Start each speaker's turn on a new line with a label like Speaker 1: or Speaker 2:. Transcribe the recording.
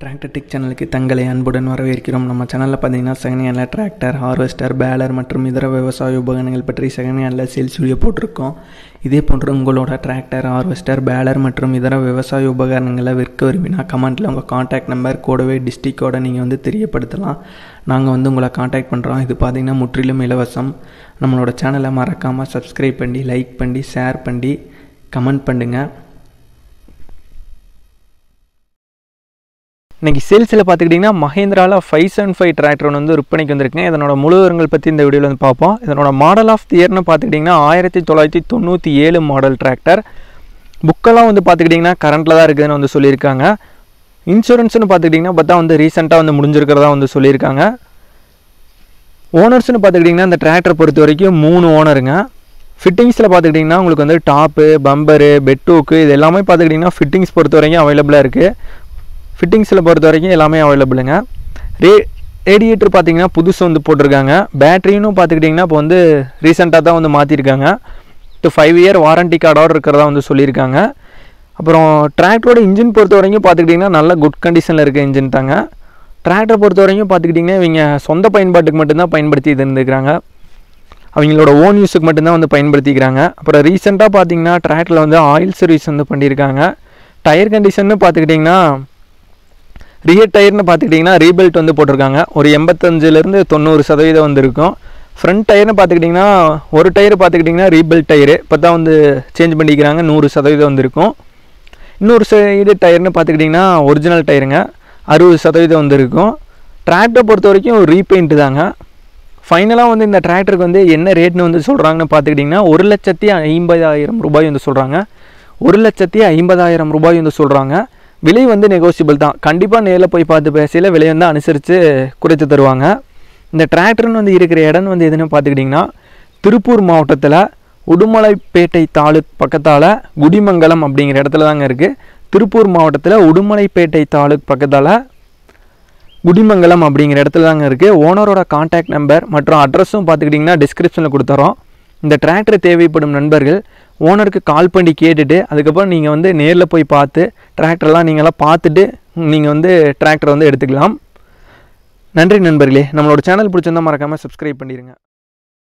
Speaker 1: tractor tech சேனலுக்கு தங்களை அன்புடன் வரவேற்கிறோம் நம்ம சேனலில் பார்த்தீங்கன்னா second hand tractor harvester baler மற்றும் இதர விவசாய உபகரணங்கள் பற்றி செகண்ட் ஹேண்டில் சேல்ஸ் வீடியோ போட்டிருக்கோம் இதே போன்று உங்களோட டிராக்டர் ஹார்வெஸ்டர் பேலர் மற்றும் இதர விவசாய உபகரணங்களை விற்க விரும்பினா கமெண்ட்டில் உங்கள் காண்டாக்ட் நம்பர் கூடவே டிஸ்ட்ரிக்டோட நீங்கள் வந்து தெரியப்படுத்தலாம் நாங்கள் வந்து உங்களை காண்டாக்ட் பண்ணுறோம் இது பார்த்தீங்கன்னா முற்றிலும் இலவசம் நம்மளோட சேனலை மறக்காமல் சப்ஸ்கிரைப் பண்ணி லைக் பண்ணி ஷேர் பண்ணி கமெண்ட் பண்ணுங்கள் இன்றைக்கி சேல்ஸில் பார்த்துக்கிட்டிங்கன்னா மஹேந்திராவில் ஃபைவ் செவன் ஃபைவ் டிராக்டர் ஒன்று வந்து விற்பனைக்கு வந்திருக்குங்க இதனோட முழு விவரங்கள் பற்றி இந்த வீடியோவில் வந்து பார்ப்போம் இதனோட மாடல் ஆஃப் தி இயர்னு பார்த்துக்கிட்டிங்கன்னா ஆயிரத்தி தொள்ளாயிரத்தி தொண்ணூற்றி ஏழு மாடல் டிராக்டர் புக்கெல்லாம் வந்து பார்த்துக்கிட்டிங்கன்னா கரண்ட்டில் தான் இருக்குதுன்னு வந்து சொல்லியிருக்காங்க இன்சூரன்ஸ்னு பார்த்துக்கிட்டிங்கன்னா பார்த்தா வந்து ரீசெண்டாக வந்து முடிஞ்சிருக்கிறதா வந்து சொல்லியிருக்காங்க ஓனர்ஸ்னு பார்த்துக்கிட்டிங்கன்னா இந்த டிராக்டரை பொறுத்த வரைக்கும் மூணு ஓனருங்க ஃபிட்டிங்ஸில் பார்த்துக்கிட்டிங்கன்னா உங்களுக்கு வந்து டாப்பு பம்பரு பெட்டூக்கு இது எல்லாமே பார்த்துக்கிட்டிங்கன்னா ஃபிட்டிங்ஸ் பொறுத்த வரைக்கும் அவைலபிளாக இருக்குது ஃபிட்டிங்ஸில் பொறுத்த வரைக்கும் எல்லாமே அவைலபிளுங்க ரே ரேடியேட்டர் பார்த்தீங்கன்னா புதுசு வந்து போட்டிருக்காங்க பேட்டரியும் பார்த்துக்கிட்டிங்கன்னா இப்போ வந்து ரீசெண்டாக தான் வந்து மாற்றிருக்காங்க டு ஃபைவ் இயர் வாரண்டி கார்டோடு இருக்கிறதா வந்து சொல்லியிருக்காங்க அப்புறம் டிராக்டரோட இன்ஜின் பொறுத்த வரைக்கும் பார்த்துக்கிட்டிங்கன்னா நல்ல குட் கண்டிஷனில் இருக்க இன்ஜின் தாங்க டிராக்டர் பொறுத்த வரைக்கும் பார்த்துக்கிட்டிங்கன்னா இவங்க சொந்த பயன்பாட்டுக்கு மட்டும்தான் பயன்படுத்தி இருந்துருக்காங்க அவங்களோட ஓன் யூஸுக்கு மட்டும்தான் வந்து பயன்படுத்திக்கிறாங்க அப்புறம் ரீசெண்டாக பார்த்தீங்கன்னா டிராக்டரில் வந்து ஆயில் சர்வீஸ் வந்து பண்ணியிருக்காங்க டயர் கண்டிஷன்னு பார்த்துக்கிட்டிங்கன்னா ரியர் டயர்னு பார்த்துக்கிட்டிங்கன்னா ரீபெல்ட் வந்து போட்டிருக்காங்க ஒரு எண்பத்தஞ்சிலேருந்து தொண்ணூறு சதவீதம் வந்து இருக்கும் ஃப்ரண்ட் டயர்னு பார்த்துக்கிட்டிங்கன்னா ஒரு டயர் பார்த்துக்கிட்டிங்கன்னா ரீபெல்ட் டயரு இப்போ தான் வந்து சேஞ்ச் பண்ணிக்கிறாங்க நூறு சதவீதம் வந்து இருக்கும் இன்னொரு சைடு டயர்னு பார்த்துக்கிட்டிங்கன்னா ஒரிஜினல் டயருங்க அறுபது சதவீதம் வந்து இருக்கும் டிராக்டரை பொறுத்த வரைக்கும் ரீபெயிண்ட் தாங்க ஃபைனலாக வந்து இந்த டிராக்டருக்கு வந்து என்ன ரேட்னு வந்து சொல்கிறாங்கன்னு பார்த்துக்கிட்டிங்கன்னா ஒரு லட்சத்தி ஐம்பதாயிரம் ரூபாய் வந்து சொல்கிறாங்க ஒரு லட்சத்தி ஐம்பதாயிரம் ரூபாய் வந்து சொல்கிறாங்க விலை வந்து நெகோசியபிள் தான் கண்டிப்பாக நேரில் போய் பார்த்து பேசையில் விலை வந்து அனுசரித்து குறைத்து தருவாங்க இந்த டிராக்டர்னு வந்து இருக்கிற இடம் வந்து எதுன்னு பார்த்துக்கிட்டிங்கன்னா திருப்பூர் மாவட்டத்தில் உடுமலைப்பேட்டை தாலுக் பக்கத்தால் குடிமங்கலம் அப்படிங்கிற இடத்துல தாங்க இருக்குது திருப்பூர் மாவட்டத்தில் உடுமலைப்பேட்டை தாலுக் பக்கத்தால் குடிமங்கலம் அப்படிங்கிற இடத்துல தாங்க இருக்குது ஓனரோட கான்டாக்ட் நம்பர் மற்றும் அட்ரஸும் பார்த்துக்கிட்டிங்கன்னா டிஸ்கிரிப்ஷனில் கொடுத்துறோம் இந்த டிராக்டர் தேவைப்படும் நண்பர்கள் ஓனருக்கு கால் பண்ணி கேட்டுட்டு அதுக்கப்புறம் நீங்கள் வந்து நேரில் போய் பார்த்து டிராக்டர்லாம் நீங்களாம் பார்த்துட்டு நீங்கள் வந்து டிராக்டர் வந்து எடுத்துக்கலாம் நன்றி நண்பர்களே நம்மளோட சேனல் பிடிச்சிருந்தா மறக்காமல் சப்ஸ்கிரைப் பண்ணிடுங்க